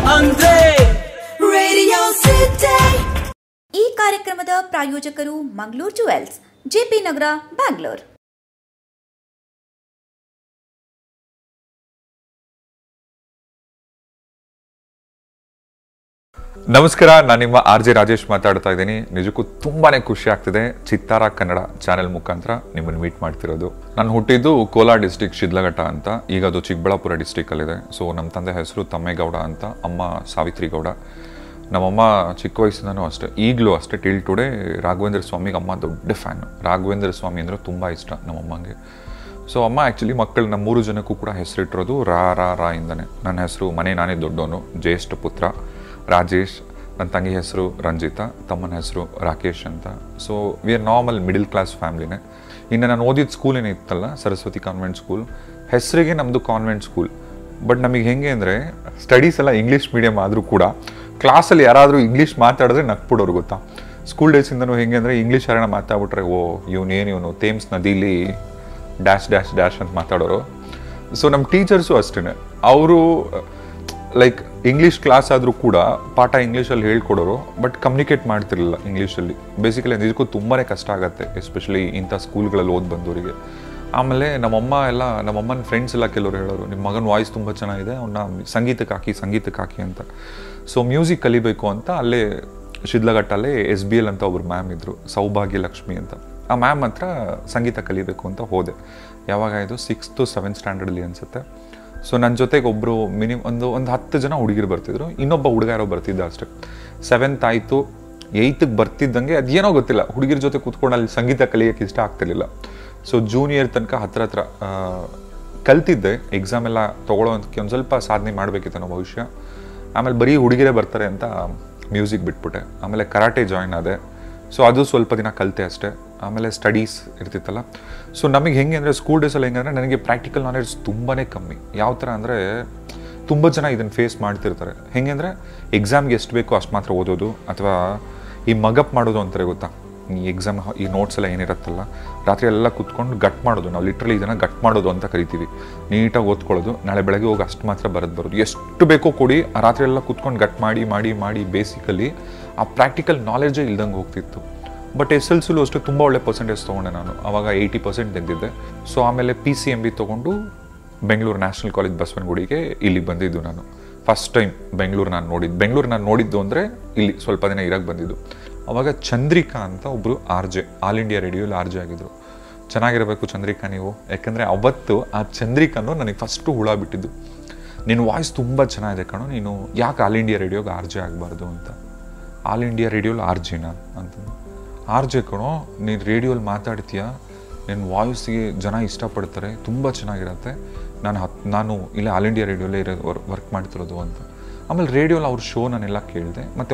ಅಂದ್ರೆ Radio City. ಈ ಕಾರ್ಯಕ್ರಮದ ಪ್ರಾಯೋಜಕರು ಮಂಗಳೂರು ಜುವೆಲ್ಸ್ ಜೆಪಿ ನಗರ ಬ್ಯಾಂಗ್ಳೂರ್ ನಮಸ್ಕಾರ ನಾನು ನಿಮ್ಮ ಆರ್ ಜೆ ರಾಜೇಶ್ ಮಾತಾಡ್ತಾ ಇದ್ದೀನಿ ನಿಜಕ್ಕೂ ತುಂಬಾನೇ ಖುಷಿ ಆಗ್ತಿದೆ ಚಿತ್ತಾರ ಕನ್ನಡ ಚಾನೆಲ್ ಮುಖಾಂತರ ನಿಮ್ಮನ್ನು ಮೀಟ್ ಮಾಡ್ತಿರೋದು ನಾನು ಹುಟ್ಟಿದ್ದು ಕೋಲಾರ ಡಿಸ್ಟಿಕ್ ಶಿಡ್ಲಘಟ್ಟ ಅಂತ ಈಗ ಅದು ಚಿಕ್ಕಬಳ್ಳಾಪುರ ಡಿಸ್ಟಿಕಲ್ಲಿದೆ ಸೊ ನಮ್ಮ ತಂದೆ ಹೆಸರು ತಮ್ಮೇಗೌಡ ಅಂತ ಅಮ್ಮ ಸಾವಿತ್ರಿ ಗೌಡ ನಮ್ಮಮ್ಮ ಚಿಕ್ಕ ವಯಸ್ಸಿಂದನೂ ಅಷ್ಟೇ ಈಗಲೂ ಅಷ್ಟೇ ಟಿಲ್ ಟುಡೇ ರಾಘವೇಂದ್ರ ಸ್ವಾಮಿಗೆ ಅಮ್ಮ ದೊಡ್ಡ ಫ್ಯಾನ್ ರಾಘವೇಂದ್ರ ಸ್ವಾಮಿ ಅಂದರೆ ತುಂಬ ಇಷ್ಟ ನಮ್ಮಮ್ಮಂಗೆ ಸೊ ಅಮ್ಮ ಆ್ಯಕ್ಚುಲಿ ಮಕ್ಕಳು ನಮ್ಮ ಮೂರು ಜನಕ್ಕೂ ಕೂಡ ಹೆಸರಿಟ್ಟಿರೋದು ರಾ ರಾ ರಾ ಇಂದನೇ ನನ್ನ ಹೆಸರು ಮನೆ ನಾನೇ ದೊಡ್ಡವನು ಜ್ಯೇಷ್ಠ ಪುತ್ರ ರಾಜೇಶ್ ನನ್ನ ತಂಗಿ ಹೆಸರು ರಂಜಿತಾ ತಮ್ಮನ ಹೆಸರು ರಾಕೇಶ್ ಅಂತ so we are normal middle class ಫ್ಯಾಮ್ಲಿನೇ ಇನ್ನು ನಾನು ಓದಿದ ಸ್ಕೂಲ್ ಏನಿತ್ತಲ್ಲ ಸರಸ್ವತಿ ಕಾನ್ವೆಂಟ್ ಸ್ಕೂಲ್ ಹೆಸರಿಗೆ ನಮ್ಮದು ಕಾನ್ವೆಂಟ್ ಸ್ಕೂಲ್ ಬಟ್ ನಮಗೆ ಹೆಂಗೆ ಅಂದರೆ ಸ್ಟಡೀಸ್ ಎಲ್ಲ ಇಂಗ್ಲೀಷ್ ಮೀಡಿಯಮ್ ಆದರೂ ಕೂಡ ಕ್ಲಾಸಲ್ಲಿ ಯಾರಾದರೂ ಇಂಗ್ಲೀಷ್ ಮಾತಾಡಿದ್ರೆ ನಕ್ಬಿಡೋರು ಗೊತ್ತಾ ಸ್ಕೂಲ್ ಡೇಸಿಂದನೂ ಹೆಂಗೆ ಅಂದರೆ ಇಂಗ್ಲೀಷ್ ಯಾರನ್ನ ಮಾತಾಡ್ಬಿಟ್ರೆ ಓ ಇವನೇನು ಇವನು ತೇಮ್ಸ್ ನದಿಲಿ ಡ್ಯಾಶ್ ಡ್ಯಾಶ್ ಡ್ಯಾಶ್ ಅಂತ ಮಾತಾಡೋರು ಸೊ ನಮ್ಮ ಟೀಚರ್ಸು ಅಷ್ಟೇ ಅವರು ಲೈಕ್ ಇಂಗ್ಲೀಷ್ ಕ್ಲಾಸ್ ಆದರೂ ಕೂಡ ಪಾಠ ಇಂಗ್ಲೀಷಲ್ಲಿ ಹೇಳ್ಕೊಡೋರು ಬಟ್ ಕಮ್ಯುನಿಕೇಟ್ ಮಾಡ್ತಿರ್ಲಿಲ್ಲ ಇಂಗ್ಲೀಷಲ್ಲಿ ಬೇಸಿಕಲಿ ನಿಜಕ್ಕೂ ತುಂಬಾ ಕಷ್ಟ ಆಗುತ್ತೆ ಎಸ್ಪೆಷಲಿ ಇಂಥ ಸ್ಕೂಲ್ಗಳಲ್ಲಿ ಓದಿ ಬಂದವರಿಗೆ ಆಮೇಲೆ ನಮ್ಮಮ್ಮ ಎಲ್ಲ ನಮ್ಮಮ್ಮನ ಫ್ರೆಂಡ್ಸ್ ಎಲ್ಲ ಕೆಲವರು ಹೇಳೋರು ನಿಮ್ಮ ಮಗನ ವಾಯ್ಸ್ ತುಂಬ ಚೆನ್ನಾಗಿದೆ ಅವನ್ನ ಸಂಗೀತಕ್ಕೆ ಹಾಕಿ ಸಂಗೀತಕ್ಕೆ ಹಾಕಿ ಅಂತ ಸೊ ಮ್ಯೂಸಿಕ್ ಕಲಿಬೇಕು ಅಂತ ಅಲ್ಲೇ ಶಿಡ್ಲಘಟ್ಟಲ್ಲೇ ಎಸ್ ಬಿ ಎಲ್ ಅಂತ ಒಬ್ರು ಮ್ಯಾಮ್ ಇದ್ದರು ಸೌಭಾಗ್ಯ ಲಕ್ಷ್ಮಿ ಅಂತ ಆ ಮ್ಯಾಮ್ ಹತ್ರ ಸಂಗೀತ ಕಲಿಬೇಕು ಅಂತ ಹೋದೆ ಯಾವಾಗ ಇದು ಸಿಕ್ಸ್ತು ಸೆವೆಂತ್ ಸ್ಟ್ಯಾಂಡರ್ಡಲ್ಲಿ ಅನಿಸುತ್ತೆ ಸೊ ನನ್ನ ಜೊತೆಗೆ ಒಬ್ಬರು ಮಿನಿಮಮ್ ಒಂದು ಒಂದು ಹತ್ತು ಜನ ಹುಡುಗಿರು ಬರ್ತಿದ್ರು ಇನ್ನೊಬ್ಬ ಹುಡುಗ ಯಾರೋ ಬರ್ತಿದ್ದ ಅಷ್ಟೇ ಸೆವೆಂತ್ ಆಯಿತು ಏಯ್ತಿಗೆ ಬರ್ತಿದ್ದಂಗೆ ಅದೇನೋ ಗೊತ್ತಿಲ್ಲ ಹುಡುಗಿರ ಜೊತೆ ಕೂತ್ಕೊಂಡು ಅಲ್ಲಿ ಸಂಗೀತ ಕಲಿಯೋಕ್ಕೆ ಇಷ್ಟ ಆಗ್ತಿರ್ಲಿಲ್ಲ ಸೊ ಜೂನಿಯರ್ ತನಕ ಹತ್ರ ಹತ್ರ ಆ, ಕಲ್ತಿದ್ದೆ ಎಕ್ಸಾಮ್ ಎಲ್ಲ ತೊಗೊಳೋದಕ್ಕೆ ಒಂದು ಸ್ವಲ್ಪ ಸಾಧನೆ ಮಾಡಬೇಕಿತ್ತು ಅನ್ನೋ ಭವಿಷ್ಯ ಆಮೇಲೆ ಬರೀ ಹುಡುಗಿರೇ ಬರ್ತಾರೆ ಅಂತ ಮ್ಯೂಸಿಕ್ ಬಿಟ್ಬಿಟ್ಟೆ ಆಮೇಲೆ ಕರಾಟೆ ಜಾಯ್ನ್ ಆದೆ ಸೊ ಅದು ಸ್ವಲ್ಪ ದಿನ ಕಲಿತೆ ಅಷ್ಟೇ ಆಮೇಲೆ ಸ್ಟಡೀಸ್ ಇರ್ತಿತ್ತಲ್ಲ ಸೊ ನಮಗೆ ಹೆಂಗೆ ಅಂದರೆ ಸ್ಕೂಲ್ ಡೇಸಲ್ಲಿ ಹೆಂಗೆ ಅಂದರೆ ನನಗೆ ಪ್ರಾಕ್ಟಿಕಲ್ ನಾಲೆಡ್ಜ್ ತುಂಬಾ ಕಮ್ಮಿ ಯಾವ ಥರ ಅಂದರೆ ತುಂಬ ಜನ ಇದನ್ನು ಫೇಸ್ ಮಾಡ್ತಿರ್ತಾರೆ ಹೆಂಗೆ ಅಂದರೆ ಎಕ್ಸಾಮ್ಗೆ ಎಷ್ಟು ಬೇಕೋ ಅಷ್ಟು ಮಾತ್ರ ಓದೋದು ಅಥವಾ ಈ ಮಗಪ್ ಮಾಡೋದು ಅಂತಾರೆ ಗೊತ್ತಾ ಈ ಎಕ್ಸಾಮ್ ಈ ನೋಟ್ಸ್ ಎಲ್ಲ ಏನಿರುತ್ತಲ್ಲ ರಾತ್ರಿ ಎಲ್ಲ ಕುತ್ಕೊಂಡು ಗಟ್ ಮಾಡೋದು ನಾವು ಲಿಟ್ರಲಿ ಇದನ್ನು ಗಟ್ ಮಾಡೋದು ಅಂತ ಕರಿತೀವಿ ನೀಟಾಗಿ ಓದ್ಕೊಳ್ಳೋದು ನಾಳೆ ಬೆಳಗ್ಗೆ ಹೋಗಿ ಅಷ್ಟು ಮಾತ್ರ ಬರೋದು ಬರೋದು ಎಷ್ಟು ಬೇಕೋ ಕೊಡಿ ಆ ರಾತ್ರಿ ಎಲ್ಲ ಕುತ್ಕೊಂಡು ಗಟ್ ಮಾಡಿ ಮಾಡಿ ಮಾಡಿ ಬೇಸಿಕಲಿ ಆ ಪ್ರಾಕ್ಟಿಕಲ್ ನಾಲೆಡ್ಜೇ ಇಲ್ದಂಗೆ ಹೋಗ್ತಿತ್ತು ಬಟ್ ಎಸ್ ಎಲ್ ಸಿಲು ಅಷ್ಟೇ ತುಂಬ ಒಳ್ಳೆ ಪರ್ಸೆಂಟೇಜ್ ತೊಗೊಂಡೆ ನಾನು ಆವಾಗ ಏಯ್ಟಿ ಪರ್ಸೆಂಟ್ ತೆಗೆದಿದ್ದೆ ಸೊ ಆಮೇಲೆ ಪಿ ಸಿ ಎಮ್ ಬಿ ತೊಗೊಂಡು ಬೆಂಗಳೂರು ನ್ಯಾಷನಲ್ ಕಾಲೇಜ್ ಬಸವನಗುಡಿಗೆ ಇಲ್ಲಿ ಬಂದಿದ್ದು ನಾನು ಫಸ್ಟ್ ಟೈಮ್ ಬೆಂಗಳೂರು ನಾನು ನೋಡಿದ್ದು ಬೆಂಗಳೂರು ನಾನು ನೋಡಿದ್ದು ಅಂದರೆ ಇಲ್ಲಿ ಸ್ವಲ್ಪ ದಿನ ಇರಕ್ಕೆ ಬಂದಿದ್ದು ಅವಾಗ ಚಂದ್ರಿಕಾ ಅಂತ ಒಬ್ಬರು ಆರ್ ಜೆ ಆಲ್ ಇಂಡಿಯಾ ರೇಡಿಯೋಲಿ ಆರ್ ಜೆ ಆಗಿದ್ರು ಚೆನ್ನಾಗಿರಬೇಕು ಚಂದ್ರಿಕಾ ನೀವು ಯಾಕಂದರೆ ಅವತ್ತು ಆ ಚಂದ್ರಿಕಾನು ನನಗೆ ಫಸ್ಟು ಹುಳ ಬಿಟ್ಟಿದ್ದು ನಿನ್ನ ವಾಯ್ಸ್ ತುಂಬ ಚೆನ್ನಾಗಿದೆ ಕಣೋ ನೀನು ಯಾಕೆ ಆಲ್ ಇಂಡಿಯಾ ರೇಡಿಯೋಗೆ ಆರ್ ಜೆ ಆಗಬಾರ್ದು ಅಂತ ಆಲ್ ಇಂಡಿಯಾ ರೇಡಿಯೋಲಿ ಆರ್ ಜಿನಾ ಅಂತ ಆರ್ ಜೆ ಕಣೋ ನೀನು ರೇಡಿಯೋಲಿ ಮಾತಾಡ್ತೀಯ ನಿನ್ನ ವಾಯ್ಸ್ಗೆ ಜನ ಇಷ್ಟಪಡ್ತಾರೆ ತುಂಬ ಚೆನ್ನಾಗಿರತ್ತೆ ನಾನು ಹತ್ ನಾನು ಇಲ್ಲೇ ಆಲ್ ಇಂಡಿಯಾ ರೇಡಿಯೋಲೇ ಇರೋ ವರ್ಕ್ ಮಾಡ್ತಿರೋದು ಅಂತ ಆಮೇಲೆ ರೇಡಿಯೋಲಿ ಅವ್ರ ಶೋ ನಾನೆಲ್ಲ ಕೇಳಿದೆ ಮತ್ತು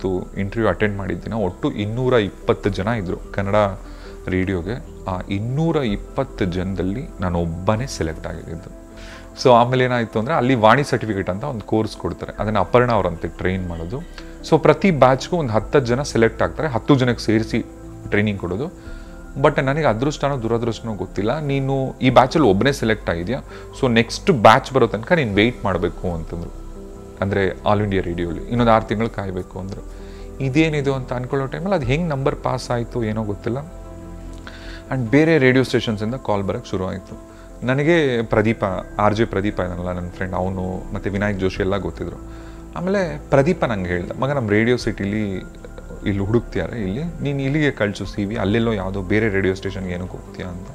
ಅವತ್ತು ಇಂಟರ್ವ್ಯೂ ಅಟೆಂಡ್ ಮಾಡಿದ್ದಿನ ಒಟ್ಟು ಇನ್ನೂರ ಇಪ್ಪತ್ತು ಜನ ಇದ್ದರು ಕನ್ನಡ ರೇಡಿಯೋಗೆ ಆ ಇನ್ನೂರ ಇಪ್ಪತ್ತು ಜನದಲ್ಲಿ ನಾನು ಒಬ್ಬನೇ ಸೆಲೆಕ್ಟ್ ಆಗಿದ್ದು ಸೊ ಆಮೇಲೆ ಏನಾಯಿತು ಅಂದರೆ ಅಲ್ಲಿ ವಾಣಿ ಸರ್ಟಿಫಿಕೇಟ್ ಅಂತ ಒಂದು ಕೋರ್ಸ್ ಕೊಡ್ತಾರೆ ಅದನ್ನು ಅಪರ್ಣ ಅವರಂತೆ ಟ್ರೈನ್ ಮಾಡೋದು ಸೊ ಪ್ರತಿ ಬ್ಯಾಚ್ಗೂ ಒಂದು ಹತ್ತತ್ತು ಜನ ಸೆಲೆಕ್ಟ್ ಆಗ್ತಾರೆ ಹತ್ತು ಜನಕ್ಕೆ ಸೇರಿಸಿ ಟ್ರೈನಿಂಗ್ ಕೊಡೋದು ಬಟ್ ನನಗೆ ಅದೃಷ್ಟನೋ ದುರದೃಷ್ಟನೋ ಗೊತ್ತಿಲ್ಲ ನೀನು ಈ ಬ್ಯಾಚಲ್ಲಿ ಒಬ್ಬನೇ ಸೆಲೆಕ್ಟ್ ಆಗಿದೆಯಾ ಸೊ ನೆಕ್ಸ್ಟ್ ಬ್ಯಾಚ್ ಬರೋ ತನಕ ನೀನು ವೆಯ್ಟ್ ಮಾಡಬೇಕು ಅಂತಂದರು ಅಂದರೆ ಆಲ್ ಇಂಡಿಯಾ ರೇಡಿಯೋಲಿ ಇನ್ನೊಂದು ಆರು ತಿಂಗಳು ಕಾಯಬೇಕು ಅಂದರು ಇದೇನಿದು ಅಂತ ಅನ್ಕೊಳ್ಳೋ ಟೈಮಲ್ಲಿ ಅದು ಹೆಂಗೆ ನಂಬರ್ ಪಾಸ್ ಆಯಿತು ಏನೋ ಗೊತ್ತಿಲ್ಲ ಆ್ಯಂಡ್ ಬೇರೆ ರೇಡಿಯೋ ಸ್ಟೇಷನ್ಸಿಂದ ಕಾಲ್ ಬರೋಕ್ಕೆ ಶುರು ಆಯಿತು ನನಗೆ ಪ್ರದೀಪ ಆರ್ ಜೆ ಪ್ರದೀಪ ಇದನ್ನಲ್ಲ ನನ್ನ ಫ್ರೆಂಡ್ ಅವನು ಮತ್ತು ವಿನಾಯಕ್ ಜೋಶಿ ಎಲ್ಲ ಗೊತ್ತಿದ್ರು ಆಮೇಲೆ ಪ್ರದೀಪ ನಂಗೆ ಹೇಳ್ದ ಮಗ ನಮ್ಮ ರೇಡಿಯೋ ಸಿಟಿಲಿ ಇಲ್ಲಿ ಹುಡುಕ್ತಿದ್ದಾರೆ ಇಲ್ಲಿ ನೀನು ಇಲ್ಲಿಗೆ ಕಳಿಸು ಸಿ ವಿ ಅಲ್ಲೆಲ್ಲೋ ಯಾವುದೋ ಬೇರೆ ರೇಡಿಯೋ ಸ್ಟೇಷನ್ಗೆ ಏನಕ್ಕೆ ಹೋಗ್ತೀಯಾ ಅಂತ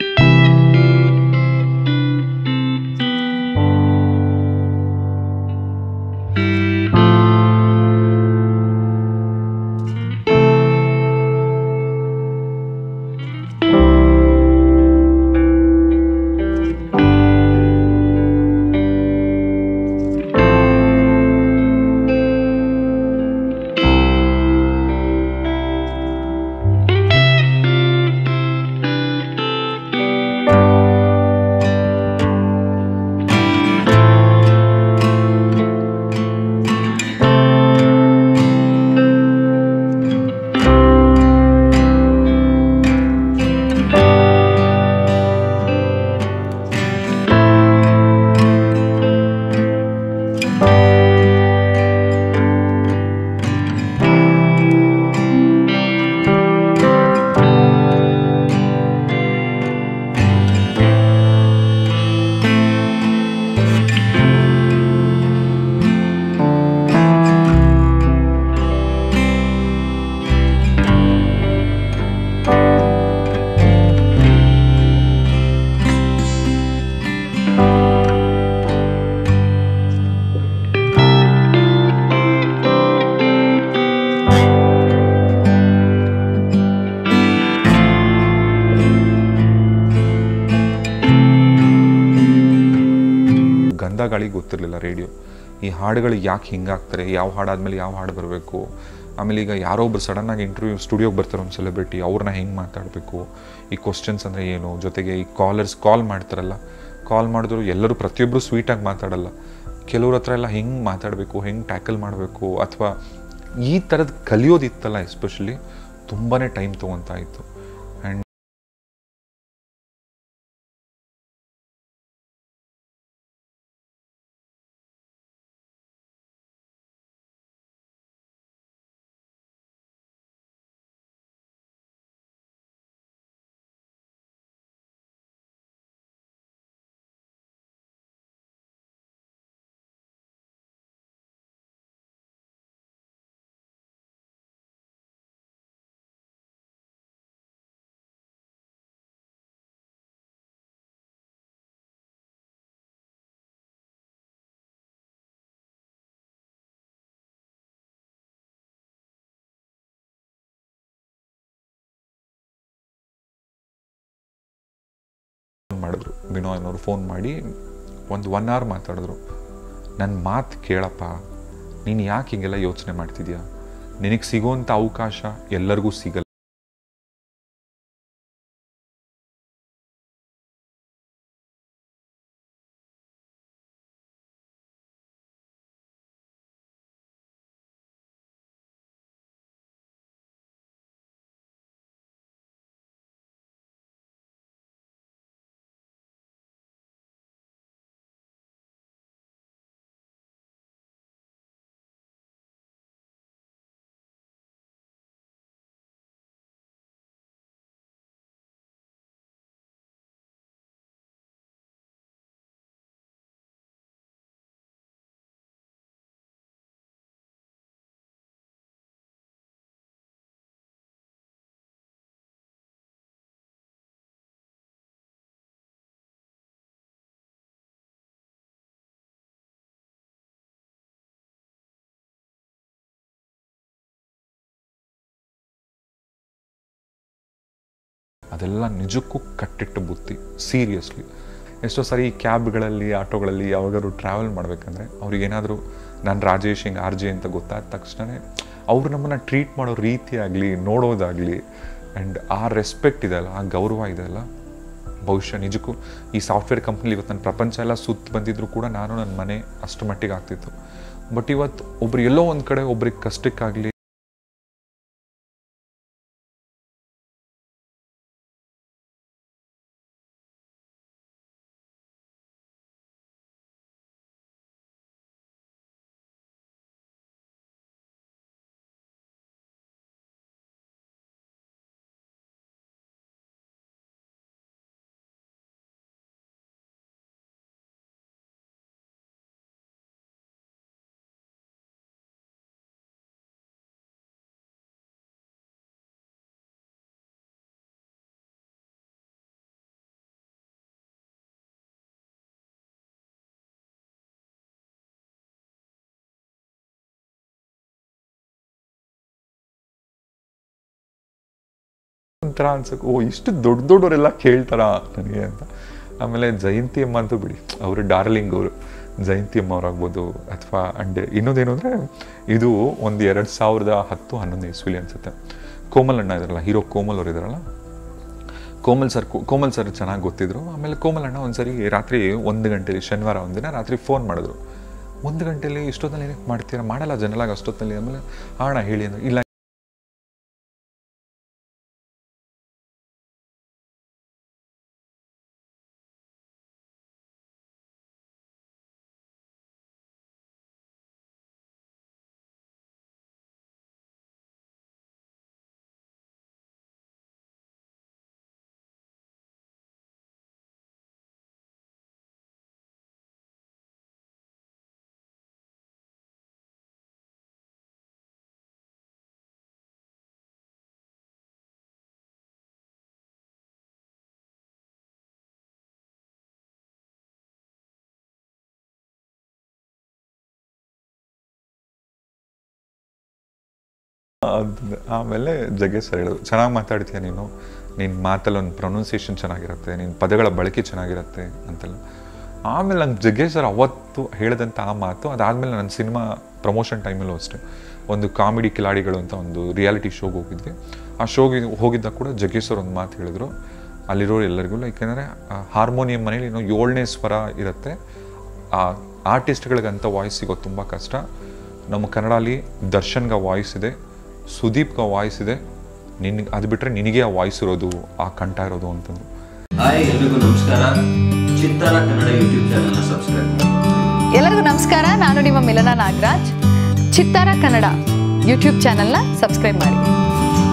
ಗಂಧ ಗಾಳಿ ಗೊತ್ತಿರಲಿಲ್ಲ ರೇಡಿಯೋ ಈ ಹಾಡುಗಳು ಯಾಕೆ ಹಿಂಗಾಗ್ತಾರೆ ಯಾವ ಹಾಡಾದ್ಮೇಲೆ ಯಾವ ಹಾಡು ಬರಬೇಕು ಆಮೇಲೆ ಈಗ ಯಾರೋ ಒಬ್ರು ಸಡನ್ನಾಗಿ ಇಂಟರ್ವ್ಯೂ ಸ್ಟುಡಿಯೋಗೆ ಬರ್ತಾರೆ ಒಂದು ಸೆಲೆಬ್ರಿಟಿ ಅವ್ರನ್ನ ಹೆಂಗೆ ಮಾತಾಡಬೇಕು ಈ ಕ್ವಶನ್ಸ್ ಅಂದರೆ ಏನು ಜೊತೆಗೆ ಈ ಕಾಲರ್ಸ್ ಕಾಲ್ ಮಾಡ್ತಾರಲ್ಲ ಕಾಲ್ ಮಾಡಿದ್ರು ಎಲ್ಲರೂ ಪ್ರತಿಯೊಬ್ಬರು ಸ್ವೀಟಾಗಿ ಮಾತಾಡಲ್ಲ ಕೆಲವ್ರ ಹತ್ರ ಎಲ್ಲ ಹೆಂಗೆ ಮಾತಾಡಬೇಕು ಹೆಂಗೆ ಟ್ಯಾಕಲ್ ಮಾಡಬೇಕು ಅಥವಾ ಈ ಥರದ್ದು ಕಲಿಯೋದಿತ್ತಲ್ಲ ಎಸ್ಪೆಷಲಿ ತುಂಬಾ ಟೈಮ್ ತೊಗೊತಾ ಇತ್ತು ಆ್ಯಂಡ್ ಮಾಡಿದ್ರು ಬಿನೋಯ್ ಅನ್ನೋರು ಫೋನ್ ಮಾಡಿ ಒಂದು ಒನ್ ಅವರ್ ಮಾತಾಡಿದ್ರು ನನ್ನ ಮಾತು ಕೇಳಪ್ಪ ನೀನು ಯಾಕೆ ಹಿಂಗೆಲ್ಲ ಯೋಚನೆ ಮಾಡ್ತಿದ್ಯಾ ನಿನಗೆ ಸಿಗೋಂಥ ಅವಕಾಶ ಎಲ್ಲರಿಗೂ ಸಿಗಲ್ಲ ಅದೆಲ್ಲ ನಿಜಕ್ಕೂ ಕಟ್ಟಿಟ್ಟ ಬುತ್ತಿ ಸೀರಿಯಸ್ಲಿ ಎಷ್ಟೋ ಸಾರಿ ಈ ಕ್ಯಾಬ್ಗಳಲ್ಲಿ ಆಟೋಗಳಲ್ಲಿ ಯಾವಾಗಾದ್ರು ಟ್ರಾವೆಲ್ ಮಾಡಬೇಕಂದ್ರೆ ಅವ್ರಿಗೇನಾದರೂ ನಾನು ರಾಜೇಶ್ ಹಿಂಗೆ ಆರ್ ಜೆ ಅಂತ ಗೊತ್ತಾದ ತಕ್ಷಣ ಅವ್ರು ನಮ್ಮನ್ನು ಟ್ರೀಟ್ ಮಾಡೋ ರೀತಿ ಆಗಲಿ ನೋಡೋದಾಗಲಿ ಆ್ಯಂಡ್ ಆ ರೆಸ್ಪೆಕ್ಟ್ ಇದೆಯಲ್ಲ ಆ ಗೌರವ ಇದೆಯಲ್ಲ ಬಹುಶಃ ನಿಜಕ್ಕೂ ಈ ಸಾಫ್ಟ್ವೇರ್ ಕಂಪ್ನಿಲಿ ಇವತ್ತು ನನ್ನ ಪ್ರಪಂಚ ಎಲ್ಲ ಸುತ್ತ ಬಂದಿದ್ರು ಕೂಡ ನಾನು ನನ್ನ ಮನೆ ಅಷ್ಟು ಮಟ್ಟಿಗೆ ಆಗ್ತಿತ್ತು ಬಟ್ ಇವತ್ತು ಒಬ್ರು ಎಲ್ಲೋ ಒಂದು ಕಡೆ ಒಬ್ರಿಗೆ ಕಷ್ಟಕ್ಕಾಗಲಿ ಒಂಥರ ಅನ್ಸಕ್ಕೆ ಓ ಇಷ್ಟು ದೊಡ್ಡ ದೊಡ್ಡವರೆಲ್ಲ ಕೇಳ್ತಾರ ನನಗೆ ಅಂತ ಆಮೇಲೆ ಜಯಂತಿ ಅಮ್ಮ ಅಂತೂ ಬಿಡಿ ಅವರು ಡಾರ್ಲಿಂಗ್ ಅವರು ಜಯಂತಿ ಅಮ್ಮ ಅವರಾಗ್ಬೋದು ಅಥವಾ ಅಂಡ್ ಇನ್ನೊಂದೇನು ಅಂದರೆ ಇದು ಒಂದು ಎರಡು ಸಾವಿರದ ಹತ್ತು ಹನ್ನೊಂದು ಇಸ್ವಿಲಿ ಅನ್ಸುತ್ತೆ ಕೋಮಲ್ ಅಣ್ಣ ಇದಾರಲ್ಲ ಹೀರೋ ಕೋಮಲ್ ಅವ್ರು ಇದಾರಲ್ಲ ಕೋಮಲ್ ಸರ್ ಕೋಮಲ್ ಸರ್ ಚೆನ್ನಾಗಿ ಗೊತ್ತಿದ್ರು ಆಮೇಲೆ ಕೋಮಲ್ ಅಣ್ಣ ಒಂದ್ಸರಿ ರಾತ್ರಿ ಒಂದು ಗಂಟೆಲಿ ಶನಿವಾರ ಒಂದಿನ ರಾತ್ರಿ ಫೋನ್ ಮಾಡಿದ್ರು ಒಂದು ಗಂಟೆಲಿ ಇಷ್ಟೊತ್ತಲ್ಲಿ ಏನಕ್ಕೆ ಮಾಡ್ತೀರಾ ಮಾಡಲ್ಲ ಜನಲಾಗ ಅಷ್ಟೊತ್ತಲ್ಲಿ ಆಮೇಲೆ ಆ ಅಣ್ಣ ಹೇಳಿ ಅಂದ್ರೆ ಇಲ್ಲ ಅದ್- ಆಮೇಲೆ ಜಗ್ಗೇಶ್ ಸರ್ ಹೇಳೋದು ಚೆನ್ನಾಗಿ ಮಾತಾಡ್ತೀಯ ನೀನು ನಿನ್ನ ಮಾತಲ್ಲಿ ಒಂದು ಪ್ರೊನೌನ್ಸಿಯೇಷನ್ ಚೆನ್ನಾಗಿರುತ್ತೆ ನಿನ್ನ ಪದಗಳ ಬಳಕೆ ಚೆನ್ನಾಗಿರುತ್ತೆ ಅಂತೆಲ್ಲ ಆಮೇಲೆ ನಂಗೆ ಜಗ್ಗೇಶ್ ಸರ್ ಅವತ್ತು ಹೇಳಿದಂಥ ಆ ಮಾತು ಅದಾದಮೇಲೆ ನನ್ನ ಸಿನಿಮಾ ಪ್ರಮೋಷನ್ ಟೈಮಲ್ಲೂ ಅಷ್ಟೇ ಒಂದು ಕಾಮಿಡಿ ಕಿಲಾಡಿಗಳು ಅಂತ ಒಂದು ರಿಯಾಲಿಟಿ ಶೋಗೆ ಹೋಗಿದ್ವಿ ಆ ಶೋಗೆ ಹೋಗಿದ್ದಾಗ ಕೂಡ ಜಗ್ಗೇಶ್ ಸರ್ ಒಂದು ಮಾತು ಹೇಳಿದ್ರು ಅಲ್ಲಿರೋರು ಎಲ್ಲರಿಗೂ ಲೈಕ್ ಏನಂದರೆ ಹಾರ್ಮೋನಿಯಂ ಮನೇಲಿ ಏನೋ ಏಳನೇ ಸ್ವರ ಇರುತ್ತೆ ಆ ಆರ್ಟಿಸ್ಟ್ಗಳಿಗಂತ ವಾಯ್ಸ್ ಸಿಗೋದು ತುಂಬ ಕಷ್ಟ ನಮ್ಮ ಕನ್ನಡಲ್ಲಿ ದರ್ಶನ್ಗೆ ವಾಯ್ಸ್ ಇದೆ ಸುದೀಪ್ಗೆ ವಾಯ್ಸ್ ಇದೆ ನಿನ್ಗೆ ಅದು ಬಿಟ್ಟರೆ ನಿನಗೆ ಆ ವಾಯ್ಸ್ ಇರೋದು ಆ ಕಂಠ ಇರೋದು ಅಂತಂದು ಹಾಯ್ ಎಲ್ರಿಗೂ ನಮಸ್ಕಾರ ಚಿತ್ತಾರ ಕನ್ನಡ ಯೂಟ್ಯೂಬ್ ಚಾನಲ್ನ ಸಬ್ಸ್ಕ್ರೈಬ್ ಮಾಡಿ ಎಲ್ಲರಿಗೂ ನಮಸ್ಕಾರ ನಾನು ನಿಮ್ಮ ಮಿಲನ ನಾಗರಾಜ್ ಚಿತ್ತಾರ ಕನ್ನಡ ಯೂಟ್ಯೂಬ್ ಚಾನಲ್ನ ಸಬ್ಸ್ಕ್ರೈಬ್ ಮಾಡಿ